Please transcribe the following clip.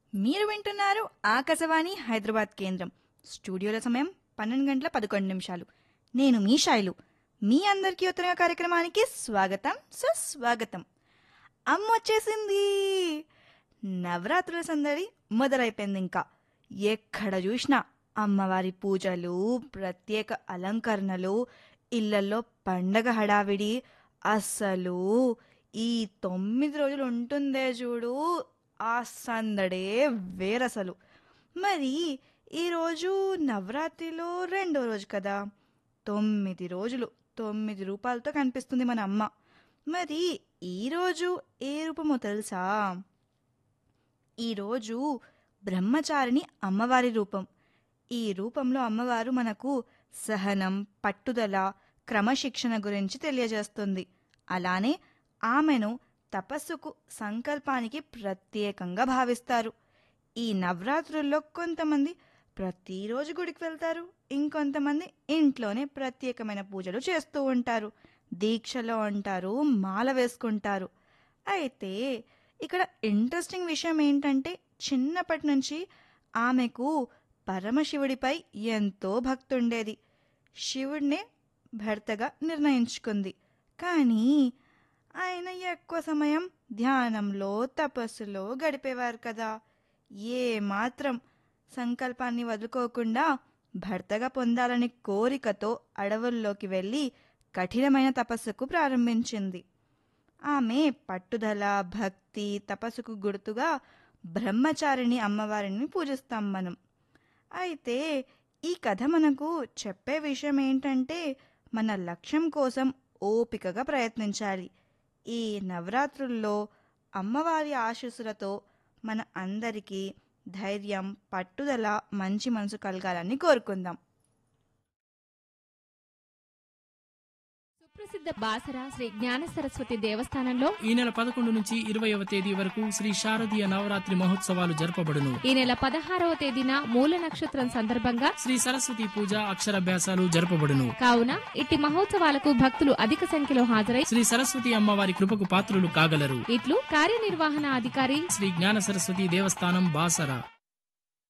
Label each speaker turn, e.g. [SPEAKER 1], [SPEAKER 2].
[SPEAKER 1] మీరు వింటున్నారు ఆకాశవాణి హైదరాబాద్ కేంద్రం స్టూడియోల సమయం పన్నెండు గంటల పదకొండు నిమిషాలు నేను మీ శైలు మీ అందరికీ ఉత్తర కార్యక్రమానికి స్వాగతం సుస్వాగతం అమ్మ వచ్చేసింది నవరాత్రుల సందడి మొదలైపోయింది ఇంకా ఎక్కడ చూసినా అమ్మవారి పూజలు ప్రత్యేక అలంకరణలు ఇళ్లలో పండగ హడావిడి అస్సలు ఈ తొమ్మిది రోజులు ఉంటుందే చూడు ఆ సందడే వేరసలు మరి ఈరోజు నవరాత్రిలో రెండో రోజు కదా తొమ్మిది రోజులు తొమ్మిది రూపాయలతో కనిపిస్తుంది మన అమ్మ మరి ఈరోజు ఏ రూపమో తెలుసా ఈరోజు బ్రహ్మచారిణి అమ్మవారి రూపం ఈ రూపంలో అమ్మవారు మనకు సహనం పట్టుదల క్రమశిక్షణ గురించి తెలియజేస్తుంది అలానే ఆమెను తపస్సుకు సంకల్పానికి ప్రత్యేకంగా భావిస్తారు ఈ నవరాత్రుల్లో కొంతమంది ప్రతిరోజు గుడికి వెళ్తారు ఇంకొంతమంది ఇంట్లోనే ప్రత్యేకమైన పూజలు చేస్తూ ఉంటారు దీక్షలో ఉంటారు మాల వేసుకుంటారు అయితే ఇక్కడ ఇంట్రెస్టింగ్ విషయం ఏంటంటే చిన్నప్పటి నుంచి ఆమెకు పరమశివుడిపై ఎంతో భక్తి ఉండేది శివుడినే భర్తగా నిర్ణయించుకుంది కానీ ఆయన ఎక్కువ సమయం ధ్యానంలో తపస్సులో గడిపేవారు కదా ఏ మాత్రం సంకల్పాన్ని వదులుకోకుండా భర్తగా పొందాలని కోరికతో అడవుల్లోకి వెళ్ళి కఠినమైన తపస్సుకు ప్రారంభించింది ఆమె పట్టుదల భక్తి తపస్సుకు గుర్తుగా బ్రహ్మచారిణి అమ్మవారిని పూజిస్తాం మనం అయితే ఈ కథ మనకు చెప్పే విషయం ఏంటంటే మన లక్ష్యం కోసం ఓపికగా ప్రయత్నించాలి ఈ నవరాత్రుల్లో అమ్మవారి ఆశీస్సులతో మన అందరికీ ధైర్యం పట్టుదల మంచి మనసు కలగాలని కోరుకుందాం
[SPEAKER 2] సుప్రసిద్ధ బాసర శ్రీ జ్ఞాన సరస్వతి దేవస్థానంలో
[SPEAKER 3] ఈ నెల పదకొండు నుంచి ఇరవయవ తేదీ వరకు శ్రీ శారదీయ నవరాత్రి మహోత్సవాలు జరపబడును
[SPEAKER 2] ఈ నెల పదహారవ తేదీన మూల నక్షత్రం సందర్భంగా
[SPEAKER 3] శ్రీ సరస్వతి పూజ అక్షరాభ్యాసాలు జరపబడును
[SPEAKER 2] కావున ఇట్టి మహోత్సవాలకు భక్తులు అధిక సంఖ్యలో హాజరై
[SPEAKER 3] శ్రీ సరస్వతి అమ్మవారి కృపకు పాత్రులు కాగలరు
[SPEAKER 2] ఇట్లు కార్యనిర్వహణ అధికారి
[SPEAKER 3] శ్రీ జ్ఞాన సరస్వతి దేవస్థానం బాసర